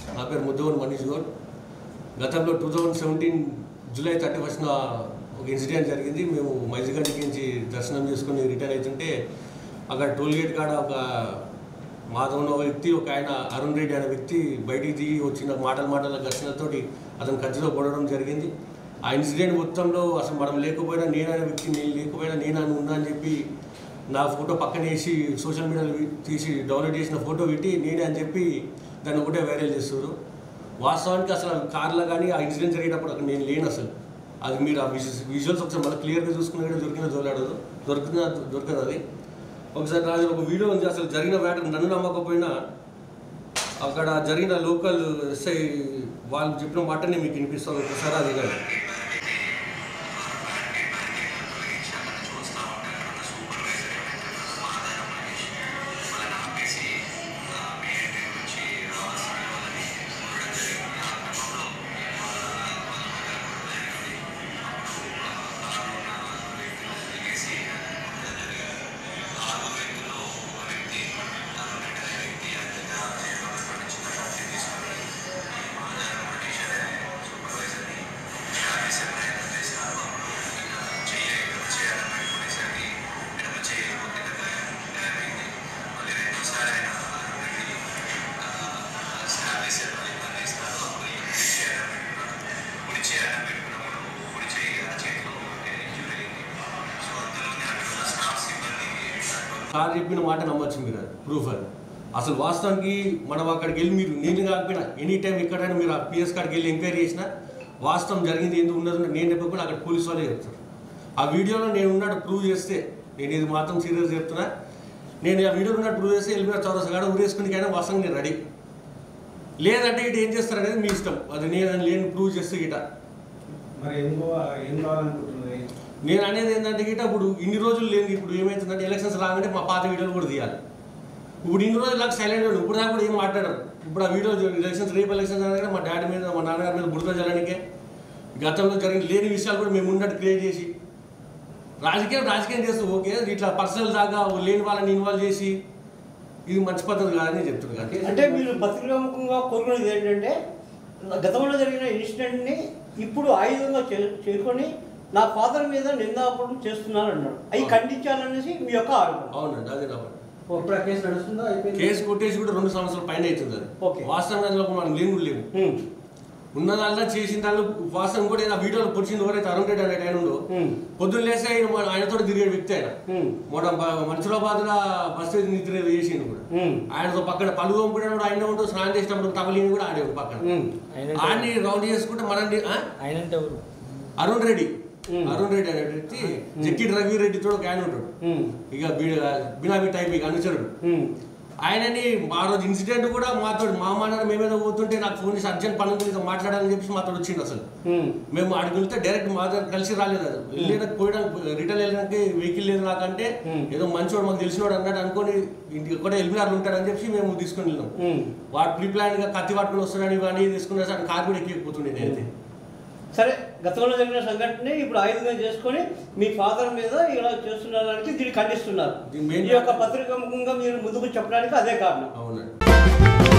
నా పేరు ముద్దవన్ మనీష్ గౌడ్ గతంలో two thousand seventeen July thirty ఫస్ట్న ఒక ఇన్సిడెంట్ జరిగింది మేము మైజిగంటికి నుంచి దర్శనం చేసుకుని రిటర్న్ అవుతుంటే అక్కడ టోల్ గేట్ కాడ ఒక మాధవ్ అనే వ్యక్తి ఒక ఆయన అరుణ్ రెడ్డి అనే వ్యక్తి బయటికి దిగి వచ్చిన మాటల మాటల ఘర్షణతోటి అతను కత్తితో పొడవడం జరిగింది ఆ ఇన్సిడెంట్ మొత్తంలో అసలు మనం లేకపోయినా నేను అనే వ్యక్తి నేను లేకపోయినా నేను అని ఉన్నా అని చెప్పి నా ఫోటో పక్కన వేసి సోషల్ మీడియాలో వి- తీసి డౌన్లోడ్ చేసిన ఫోటో పెట్టి నేనే అని చెప్పి దాన్ని ఒకటే వైరల్ చేస్తారు వాస్తవానికి అసలు కార్లో కానీ ఆ ఇన్సిడెంట్ జరిగేటప్పుడు అక్కడ నేను లేను అసలు అది మీరు ఆ విజువల్స్ విజువల్స్ ఒకసారి మళ్ళీ క్లియర్గా చూసుకున్న కూడా దొరికిన దొరకదు దొరికిన దొరకదు అది ఒకసారి నా దగ్గర ఒక వీడియో ఉంది అసలు జరిగిన మ్యాటర్ నన్ను నమ్మకపోయినా అక్కడ జరిగిన లోకల్ ఎస్ఐ వాళ్ళు చెప్పిన మాటనే మీకు వినిపిస్తాను ఒకసారి అది కానీ సార్ చెప్పిన మాట నమ్మచ్చు మీరు అది ప్రూఫ్ అది అసలు వాస్తవానికి మనం అక్కడికి వెళ్ళి మీరు నేను కాకపోయినా ఎనీ టైం ఎక్కడైనా మీరు ఆ పిఎస్ కాడికి వెళ్ళి ఎంక్వైరీ చేసినా వాస్తవం జరిగింది ఎందుకు ఉన్నది నేను చెప్పకుండా అక్కడ పోలీస్ వాళ్ళే చెప్తారు ఆ వీడియోలో నేను ఉన్నట్టు ప్రూవ్ చేస్తే నేను ఇది మాత్రం సీరియస్ చెప్తున్నా నేను ఆ వీడియోలో ఉన్నట్టు ప్రూవ్ చేస్తే వెళ్ళిపోయిన చౌరస్ కాడ ఊరేసుకునికైనా వాస్తవం నేను రెడీ లేదంటే ఇటు ఏం చేస్తారు అనేది మీ ఇష్టం అది నేను లేని ప్రూవ్ చేస్తే ఇట మరి ఎందుకో ఏం కావాలనుకుంటున్నది నేను అనేది ఏంటంటే గిట్ట ఇప్పుడు ఇన్ని రోజులు లేదు ఇప్పుడు ఏమవుతుందంటే ఎలక్షన్స్ రాగానే మా పాత వీడియోలు కూడా తీయాలి ఇప్పుడు ఇన్ని రోజులు నాకు సైలెంట్ ఉండు ఇప్పుడు దాకా కూడా ఏం మాట్లాడరు ఇప్పుడు ఆ వీడియో ఎలక్షన్స్ రేపు ఎలక్షన్స్ అనగానే మా డాడీ మీద మా నాన్నగారి మీద బుడత జల్లడానికే గతంలో జరిగిన లేని విషయాలు కూడా మేము ఉన్నట్టు క్రియేట్ చేసి రాజకీయం రాజకీయం చేస్తూ ఓకే ఇట్లా పర్సనల్ దాకా లేని వాళ్ళని ఇన్వాల్వ్ చేసి ఇది మంచి పద్ధతి కాదని చెప్తున్నారు కానీ అంటే మీరు పత్రికాముఖంగా కోరుకునేది ఏంటంటే గతంలో జరిగిన ఇన్సిడెంట్ని ఇప్పుడు ఆయుధంగా చే- చేరుకొని నా ఫాదర్ మీద నిందాపడం చేస్తున్నారు అన్నాడు అవి ఖండించాలనేసి మీ యొక్క ఆరోపణ అవునండి అదే నా ఇప్పుడు ఆ కేసు నడుస్తుందా అయిపోయింది కేసు కొట్టేసి కూడా రెండు సంవత్సరాల పైన అవుతుంది అది ఓకే. వాస్తవంగా అందులో మనం లేని కూడా లేము హ్మ్. ఉన్నదాల్లా చేసిన దాన్ని వాస్తవం కూడా ఆ వీడియోలో పొడిచింది ఎవరైతే అరుణ్ రెడ్డి అనే ఆయన ఉండో హ్మ్. పొద్దున్న లేస్తే ఆయన మన- ఆయనతో తిరిగే వ్యక్తి ఆయన హ్మ్. మొన్న మనుషులాబాద్ బస్ నిద్ర చేసిండు కూడా హ్మ్. ఆయనతో పక్కన పలు తోముకునే కూడా ఆయన ఉంటూ స్నానం చేసినప్పుడు తమలిని కూడా ఆడే పక్కన హ్మ్. ఆయన్ని రౌండ్ చేసుకుంటే మనల్ని ఆ? ఆయన అంటే ఎవరు అరుణ్ రెడ్డి హ్మ్. అరుణ్ రెడ్డి అనే వ్యక్తి జక్కి రవి రెడ్డితో ఒక ఆయన ఉంటాడు హ్మ్. ఇక బీ- బినామీ టైప్ ఇక అనుచరుడు హ్మ్. ఆయనని ఆ రోజు ఇన్సిడెంట్ కూడా మాతో మా మానాన్న మేమేదో పోతుంటే నాకు ఫోన్ చేసి అర్జెంట్ పనుల గురించి మాట్లాడాలని చెప్పి మాతో వచ్చిండు అసలు హ్మ్. మేము అడిగి వెళ్తే డైరెక్ట్ మా దగ్గర కలిసి రాలేదు అది వెళ్ళడానికి పోయడానికి రిటర్న్ వెళ్ళడానికి వెహికల్ లేదు నాకంటే Hmm. ఏదో మంచివాడు మాకు తెలిసినవాడు అన్నట్టు అనుకొని ఇంటికి కూడా ఎల్బీఆర్లు ఉంటాడని చెప్పి మేము తీసుకొని వెళ్ళాం హ్మ్. వాడు ప్రీ ప్లాన్ గా కత్తి పట్టుకుని వస్తాడని ఇవన్నీ తీసుకునే సార్ కార్ కూడా ఎక్కిపోతుండే నేనైతే సరే గతంలో జరిగిన సంఘటన ఇప్పుడు ఆయుధంగా చేసుకొని మీ ఫాదర్ మీద ఇలా చేస్తున్నారని దీన్ని ఖండిస్తున్నారు దీని main- ఈ యొక్క పత్రికాముఖంగా మీరు ముందుకు చెప్పడానికి అదే కారణం అవునండి